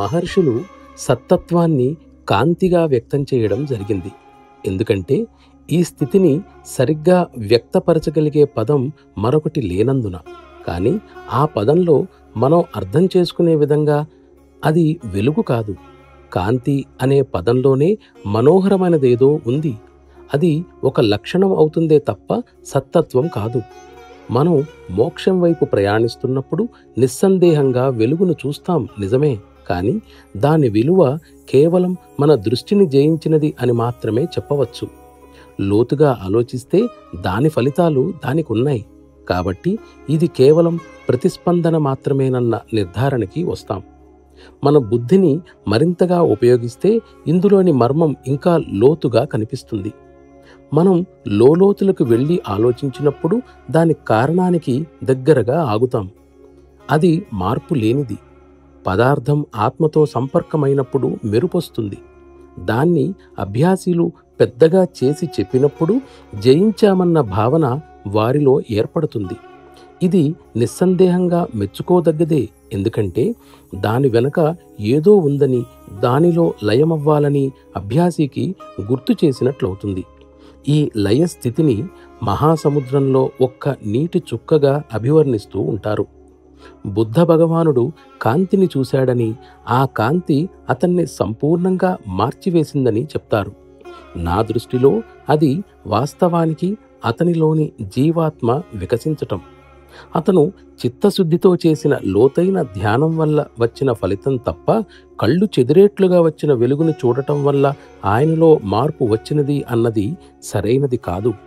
మహర్షులు సత్తత్వాన్ని కాంతిగా వ్యక్తం చేయడం జరిగింది ఎందుకంటే ఈ స్థితిని సరిగ్గా వ్యక్తపరచగలిగే పదం మరొకటి లేనందున కానీ ఆ పదంలో మనం అర్థం చేసుకునే విధంగా అది వెలుగు కాదు కాంతి అనే పదంలోనే మనోహరమైనదేదో ఉంది అది ఒక లక్షణం అవుతుందే తప్ప సత్తత్వం కాదు మనం మోక్షం వైపు ప్రయాణిస్తున్నప్పుడు నిస్సందేహంగా వెలుగును చూస్తాం నిజమే కానీ దాని విలువ కేవలం మన దృష్టిని జయించినది అని మాత్రమే చెప్పవచ్చు లోతుగా ఆలోచిస్తే దాని ఫలితాలు దానికి ఉన్నాయి కాబట్టి ఇది కేవలం ప్రతిస్పందన మాత్రమేనన్న నిర్ధారణకి వస్తాం మన బుద్ధిని మరింతగా ఉపయోగిస్తే ఇందులోని మర్మం ఇంకా లోతుగా కనిపిస్తుంది మనం లోలోతులకు వెళ్ళి ఆలోచించినప్పుడు దాని కారణానికి దగ్గరగా ఆగుతాం అది మార్పు లేనిది పదార్థం ఆత్మతో సంపర్కమైనప్పుడు మెరుపొస్తుంది దాన్ని అభ్యాసీలు పెద్దగా చేసి చెప్పినప్పుడు జయించామన్న భావన వారిలో ఏర్పడుతుంది ఇది నిస్సందేహంగా మెచ్చుకోదగ్గదే ఎందుకంటే దాని వెనక ఏదో ఉందని దానిలో లయమవ్వాలని అభ్యాసికి గుర్తు చేసినట్లవుతుంది ఈ లయ స్థితిని మహాసముద్రంలో ఒక్క నీటి చుక్కగా అభివర్ణిస్తూ ఉంటారు బుద్ధ భగవానుడు కాంతిని చూశాడని ఆ కాంతి అతన్ని సంపూర్ణంగా మార్చివేసిందని చెప్తారు నా దృష్టిలో అది వాస్తవానికి అతనిలోని జీవాత్మ వికసించటం అతను చిత్తశుద్ధితో చేసిన లోతైన ధ్యానం వల్ల వచ్చిన ఫలితం తప్ప కళ్ళు చెదిరేట్లుగా వచ్చిన వెలుగును చూడటం వల్ల ఆయనలో మార్పు వచ్చినది అన్నది సరైనది కాదు